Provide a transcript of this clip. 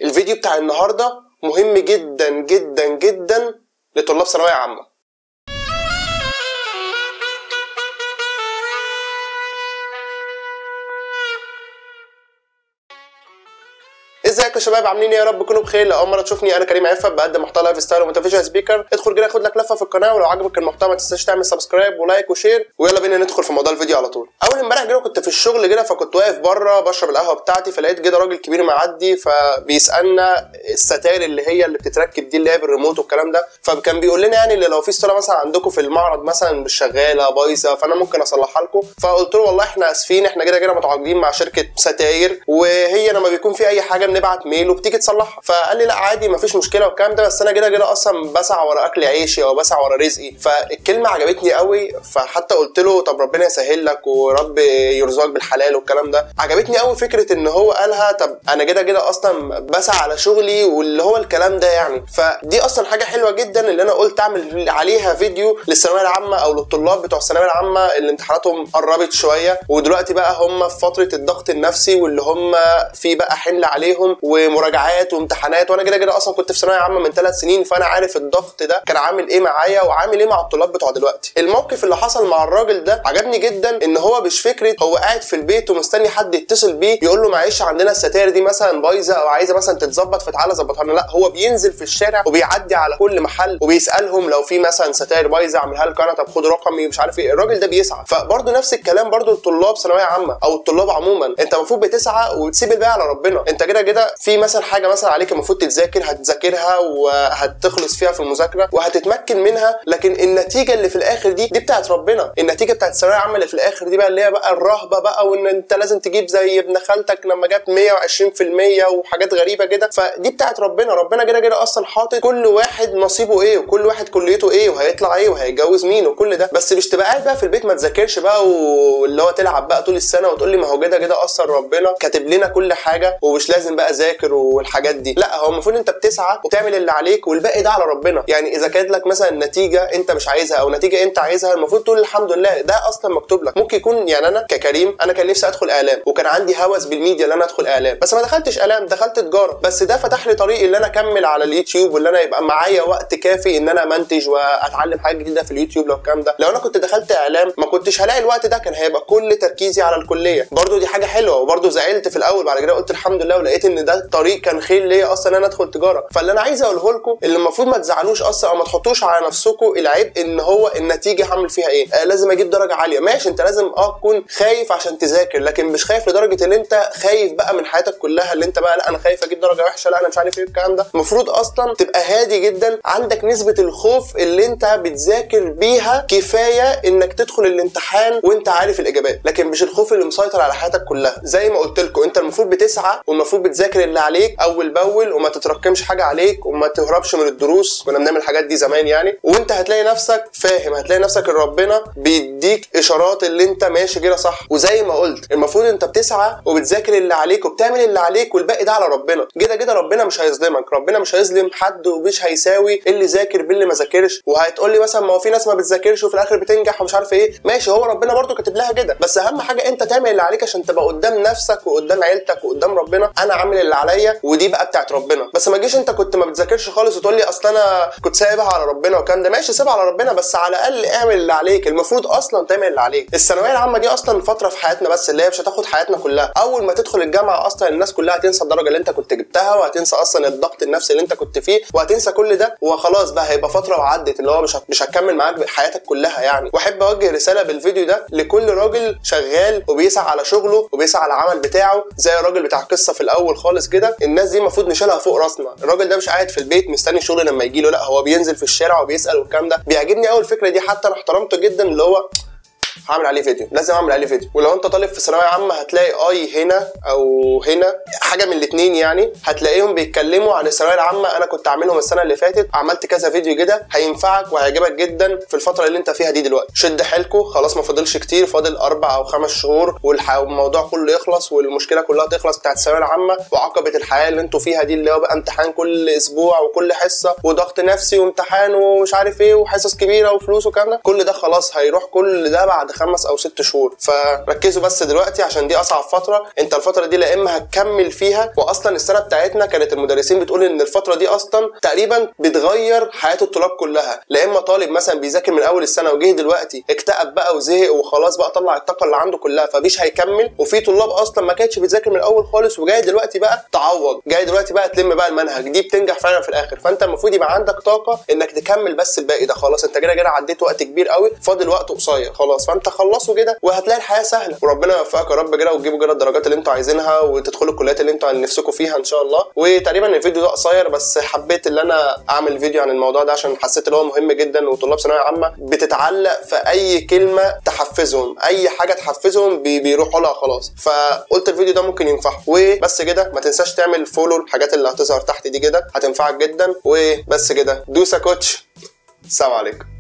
الفيديو بتاع النهارده مهم جدا جدا جدا لطلاب ثانويه عامه ازيك يا شباب عاملين ايه يا رب تكونوا بخير لو اول مره تشوفني انا كريم عفه بقدم محتوى لايف ستايل وموتيفيشن سبيكر ادخل كده خد لك لفه في القناه ولو عجبك المحتوى ما تنساش تعمل سبسكرايب ولايك وشير ويلا بينا ندخل في موضوع الفيديو على طول اول امبارح كده كنت في الشغل كده فكنت واقف بره بشرب القهوه بتاعتي فلقيت كده راجل كبير معدي فبيسالنا الستاير اللي هي اللي بتتركب دي اللي هي بالريموت والكلام ده فكان بيقول لنا يعني اللي لو في ستاره مثلا عندكم في المعرض مثلا مش شغاله بايظه فانا ممكن اصلحها لكم فقلت له والله احنا اسفين احنا كده كده متعاقدين مع شركه ستاير وهي لما بيكون في اي حاجه بنبعت ميل وبتيجي تصلحها فقال لي لا عادي مفيش مشكله والكلام ده بس انا كده كده اصلا بسعى ورا اكل عيشي او بسعى ورا رزقي فالكلمه عجبتني قوي فحتى قلت له طب ربنا يسهل لك ورب يرزقك بالحلال والكلام ده عجبتني قوي فكره ان هو قالها طب انا كده كده اصلا بسعى على شغلي واللي هو الكلام ده يعني فدي اصلا حاجه حلوه جدا اللي انا قلت اعمل عليها فيديو للثانويه العامه او للطلاب بتوع الثانويه العامه اللي امتحاناتهم قربت شويه ودلوقتي بقى هم في فتره الضغط النفسي واللي هم في بقى حمل عليهم ومراجعات وامتحانات وانا كده كده اصلا كنت في ثانويه عامه من ثلاث سنين فانا عارف الضغط ده كان عامل ايه معايا وعامل ايه مع الطلاب بتوع دلوقتي الموقف اللي حصل مع الراجل ده عجبني جدا ان هو مش فكره هو قاعد في البيت ومستني حد يتصل بيه يقول له معلش عندنا الستاير دي مثلا بايظه او عايزه مثلا تتظبط فتعالى ظبطها لنا لا هو بينزل في الشارع وبيعدي على كل محل وبيسالهم لو في مثلا ستاير بايظه اعملها لك انا طب خد رقمي مش عارف ايه الراجل ده بيسعى فبرضه نفس الكلام برضه الطلاب ثانويه عامه او الطلاب عموما انت المفروض بتسعى وتسيب الباقي على ربنا انت كده كده في مثلا حاجه مثلا عليك المفروض تتذاكر هتذاكرها وهتخلص فيها في المذاكره وهتتمكن منها لكن النتيجه اللي في الاخر دي دي بتاعت ربنا النتيجه بتاعت الثانويه العامه اللي في الاخر دي بقى اللي هي بقى الرهبه بقى وان انت لازم تجيب زي ابن خالتك لما جاب 120% وحاجات غريبه كده فدي بتاعت ربنا ربنا كده كده اصلا حاطط كل واحد نصيبه ايه وكل واحد كليته ايه وهيطلع ايه وهيتجوز مين وكل ده بس مش تبقى قاعد بقى في البيت ما تذاكرش بقى واللي هو تلعب بقى طول السنه وتقول لي ما هو كده كده اصلا ربنا كاتب لنا كل حاجه ومش لازم بقى ذاكر والحاجات دي لا هو المفروض انت بتسعى وتعمل اللي عليك والباقي ده على ربنا يعني اذا كانت لك مثلا نتيجه انت مش عايزها او نتيجه انت عايزها المفروض تقول الحمد لله ده اصلا مكتوب لك ممكن يكون يعني انا ككريم انا كان نفسي ادخل اعلام وكان عندي هوس بالميديا ان انا ادخل اعلام بس ما دخلتش اعلام دخلت تجاره بس ده فتح لي طريق ان انا اكمل على اليوتيوب وان انا يبقى معايا وقت كافي ان انا منتج واتعلم حاجه جديده في اليوتيوب لو الكلام ده لو انا كنت دخلت اعلام ما كنتش هلاقي الوقت ده كان هيبقى كل تركيزي على الكليه برضو دي حاجه حلوه وبرضو زعلت في الاول بعد كده قلت الحمد لله ولقيت ان ده الطريق كان خير ليا اصلا ان انا ادخل تجاره فاللي انا عايز اقوله لكم اللي المفروض ما تزعلوش اصلا او ما تحطوش على نفسكم العيب ان هو النتيجه هعمل فيها ايه آه لازم اجيب درجه عاليه ماشي انت لازم اه تكون خايف عشان تذاكر لكن مش خايف لدرجه ان انت خايف بقى من حياتك كلها اللي انت بقى لا انا خايف اجيب درجه وحشه لا انا مش عارف ايه الكلام ده المفروض اصلا تبقى هادي جدا عندك نسبه الخوف اللي انت بتذاكر بيها كفايه انك تدخل الامتحان وانت عارف الاجابات لكن مش الخوف اللي مسيطر على حياتك كلها زي ما قلت لكم انت المفروض بتسعى والمفروض بتذاكر اللي عليك اول باول وما تتراكمش حاجه عليك وما تهربش من الدروس كنا بنعمل الحاجات دي زمان يعني وانت هتلاقي نفسك فاهم هتلاقي نفسك ان ربنا بيديك اشارات اللي انت ماشي كده صح وزي ما قلت المفروض انت بتسعى وبتذاكر اللي عليك وبتعمل اللي عليك والباقي ده على ربنا كده كده ربنا مش هيظلمك ربنا مش هيظلم حد ومش هيساوي اللي ذاكر باللي ما ذاكرش وهتقول لي مثلا ما هو في ناس ما بتذاكرش وفي الاخر بتنجح ومش عارف ايه ماشي هو ربنا برضو كاتب لها كده بس اهم حاجه انت تعمل اللي عليك عشان تبقى قدام نفسك وقدام عيلتك وقدام ربنا انا عامل اللي عليا ودي بقى بتاعت ربنا بس ما تجيش انت كنت ما بتذاكرش خالص وتقول لي اصل انا كنت سايبها على ربنا والكلام ده ماشي سيبها على ربنا بس على الاقل اعمل اللي عليك المفروض اصلا تعمل اللي عليك الثانويه العامه دي اصلا فتره في حياتنا بس اللي هي مش هتاخد حياتنا كلها اول ما تدخل الجامعه اصلا الناس كلها هتنسى الدرجه اللي انت كنت جبتها وهتنسى اصلا الضغط النفسي اللي انت كنت فيه وهتنسى كل ده وخلاص بقى هيبقى فتره وعدت اللي هو مش مش هتكمل معاك حياتك كلها يعني واحب اوجه رساله بالفيديو ده لكل راجل شغال وبيسعى على شغله وبيسعى على العمل بتاعه زي الراجل بتاع القصه في الاول خالص كده الناس دي المفروض نشيلها فوق راسنا الراجل ده مش قاعد في البيت مستني شغل لما يجي له لا هو بينزل في الشارع وبيسال والكلام ده بيعجبني قوي الفكره دي حتى انا احترمته جدا اللي هو هعمل عليه فيديو لازم اعمل عليه فيديو ولو انت طالب في ثانويه عامه هتلاقي اي هنا او هنا حاجه من الاثنين يعني هتلاقيهم بيتكلموا عن الثانويه العامه انا كنت عاملهم السنه اللي فاتت عملت كذا فيديو كده هينفعك وهيعجبك جدا في الفتره اللي انت فيها دي دلوقتي شد حيلكوا خلاص ما فاضلش كتير فاضل اربع او خمس شهور والموضوع كله يخلص والمشكله كلها تخلص بتاعت الثانويه العامه وعقبه الحياه اللي انتوا فيها دي اللي هو بقى امتحان كل اسبوع وكل حصه وضغط نفسي وامتحان ومش عارف ايه وحصص كبيره وفلوس والكلام ده كل ده خلاص هيروح كل ده بعد بعد خمس او ست شهور فركزوا بس دلوقتي عشان دي اصعب فتره انت الفتره دي لا اما هتكمل فيها واصلا السنه بتاعتنا كانت المدرسين بتقول ان الفتره دي اصلا تقريبا بتغير حياه الطلاب كلها لا اما طالب مثلا بيذاكر من اول السنه وجه دلوقتي اكتئب بقى وزهق وخلاص بقى طلع الطاقه اللي عنده كلها فمش هيكمل وفي طلاب اصلا ما كانتش بتذاكر من الاول خالص وجاي دلوقتي بقى تعوض جاي دلوقتي بقى تلم بقى المنهج دي بتنجح فعلا في الاخر فانت المفروض يبقى عندك طاقه انك تكمل بس الباقي ده خلاص انت كده كده عديت وقت كبير قوي فاضل وقت قصير خلاص فانت خلصه كده وهتلاقي الحياه سهله وربنا يوفقك يا رب كده وتجيبوا كده الدرجات اللي انتوا عايزينها وتدخلوا الكليات اللي انتوا نفسكم فيها ان شاء الله وتقريبا الفيديو ده قصير بس حبيت ان انا اعمل فيديو عن الموضوع ده عشان حسيت ان هو مهم جدا وطلاب ثانويه عامه بتتعلق في اي كلمه تحفزهم اي حاجه تحفزهم بي بيروحوا لها خلاص فقلت الفيديو ده ممكن ينفعهم وبس كده ما تنساش تعمل فولو الحاجات اللي هتظهر تحت دي كده هتنفعك جدا وبس كده دوسا كوتش السلام عليكم